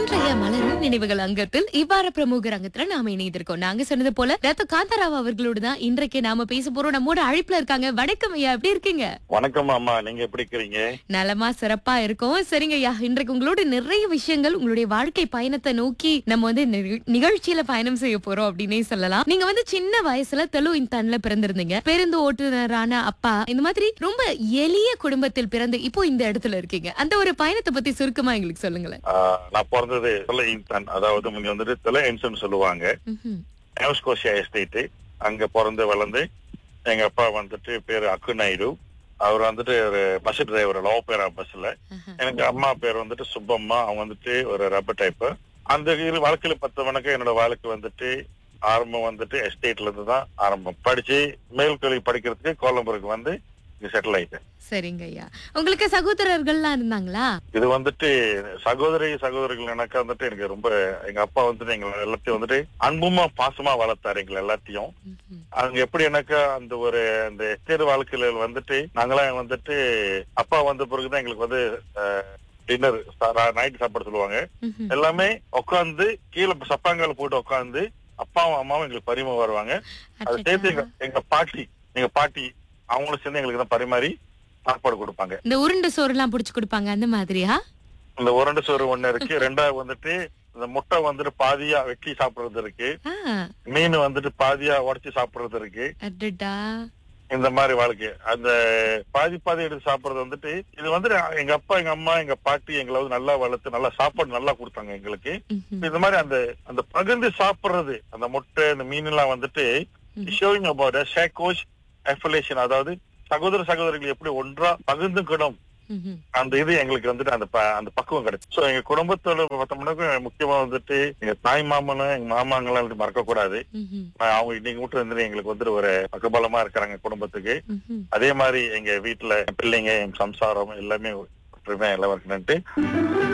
இன்றைய மலரும் நினைவுகள் அங்கத்தில் இவ்வாறு பிரமுகர் அங்கத்துல நாம இணைந்திருக்கோம் நாங்க சொன்னது போல ரத்த காந்தராவ் அவர்களோடு தான் இன்றைக்கு நாம பேச போறோம் நம்மோட அழைப்புல இருக்காங்க வணக்கம் ஐயா எப்படி இருக்கீங்க வணக்கம் அம்மா நீங்க எப்படி இருக்கிறீங்க நலமா சிறப்பா இருக்கோம் சரிங்க ஐயா இன்றைக்கு உங்களோட நிறைய விஷயங்கள் உங்களுடைய வாழ்க்கை பயணத்தை நோக்கி நம்ம வந்து நிக- நிகழ்ச்சியில பயணம் செய்ய போறோம் அப்படின்னே சொல்லலாம் நீங்க வந்து சின்ன வயசுல தெலு இன்தான்ல பிறந்திருந்தீங்க பேருந்து ஓட்டுநரான அப்பா இந்த மாதிரி ரொம்ப எளிய குடும்பத்தில் பிறந்து இப்போ இந்த இடத்துல இருக்கீங்க அந்த ஒரு பயணத்தை பத்தி சுருக்கமா எங்களுக்கு சொல்லுங்களேன் ஆஹ், நான் பிறந்தது தொலை இன்சான் அதாவது முன்ன வந்துட்டு தொலை இன்சன் சொல்லுவாங்க ம்ஹும். நேவஸ்கோசியா எஸ்டேட் அங்க பிறந்து வளர்ந்து எங்க அப்பா வந்துட்டு பேரு அக்கு நாயுடு அவர் வந்துட்டு ஒரு பஸ் டிரைவர் லோபேரா பஸ்ல ஆஹா. எனக்கு அம்மா பேர் வந்துட்டு சுப்பம்மா அவங்க வந்துட்டு ஒரு ரப்பர் டைப் அந்த இரு வாழ்க்கையில பத்து வணக்கம் என்னோட வாழ்க்கை வந்துட்டு ஆரம்பம் வந்துட்டு எஸ்டேட்ல இருந்து தான் ஆரம்பம் படிச்சு மேல்கல்வி படிக்கிறதுக்கு கோலம்பூருக்கு வந்து இங்க செட்டில் ஆயிட்டேன் சரிங்க ஐயா உங்களுக்கு சகோதரர்கள்லாம் இருந்தாங்களா இது வந்துட்டு சகோதரி சகோதரிகள் எனக்கு வந்துட்டு எனக்கு ரொம்ப எங்க அப்பா வந்துட்டு எங்களை எல்லாத்தையும் வந்துட்டு அன்புமா பாசமா வளர்த்தாரு எங்களை எல்லாத்தையும் ம்ஹும். அங்க எப்படி எனக்கு அந்த ஒரு அந்த எஸ்டேட் வாழ்க்கையில வந்துட்டு நாங்களாம் வந்துட்டு அப்பா வந்த பிறகுதான் எங்களுக்கு வந்து டின்னர் நைட் சாப்பாடு சொல்லுவாங்க ம்ஹும். எல்லாமே உட்காந்து கீழே சப்பாங்கால போட்டு உட்காந்து அப்பாவும் அம்மாவும் எங்களுக்கு பரிமாற வருவாங்க அதை சேர்த்து எங்க எங்க பாட்டி எங்க பாட்டி அவங்களும் சேர்ந்து எங்களுக்கு தான் பரிமாறி சாப்பாடு கொடுப்பாங்க இந்த உருண்டை சோறு எல்லாம் புடிச்சு கொடுப்பாங்க அந்த மாதிரியா இந்த உருண்டை சோறு ஒண்ணு இருக்கு ரெண்டாவது வந்துட்டு இந்த முட்டை வந்துட்டு பாதியா வெட்டி சாப்பிடுறது இருக்கு ஆ, மீன் வந்துட்டு பாதியா உடைச்சு சாப்பிடுறது இருக்கு அடடா இந்த மாதிரி வாழ்க்கை அந்த பாதி பாதி எடுத்து சாப்பிடுறது வந்துட்டு இது வந்துட்டு எங்க அப்பா எங்க அம்மா எங்க பாட்டி எங்களை வந்து நல்லா வளர்த்து நல்லா சாப்பாடு நல்லா கொடுத்தாங்க எங்களுக்கு ம்ஹும். இந்த மாதிரி அந்த அந்த பகிர்ந்து சாப்பிடுறது அந்த முட்டை இந்த மீன் எல்லாம் வந்துட்டு ம். ஷோயிங் அபவுட் ஷேக்கோஷ் அஃபிலேஷன் அதாவது சகோதர சகோதரிகள் எப்படி ஒன்றா பகிர்ந்துக்கணும் ம்ஹும். அந்த இது எங்களுக்கு வந்துட்டு அந்த ப- அந்த பக்குவம் கிடைச்சு சோ எங்க குடும்பத்தோட பார்த்தோம்னாக்க முக்கியமா வந்துட்டு எங்க தாய் மாமனும் எங்க மாமாங்கெல்லாம் வந்துட்டு மறக்க கூடாது ம்ஹும். அவங்க இன்னைக்கு மட்டும் வந்துட்டு எங்களுக்கு வந்துட்டு ஒரு பக்கபலமா இருக்கிறாங்க குடும்பத்துக்கு ம்ஹும். அதே மாதிரி எங்க வீட்டுல என் பிள்ளைங்க என் சம்சாரம் எல்லாமே ஒற்றுமையா எல்லாம் இருக்கணும்ட்டு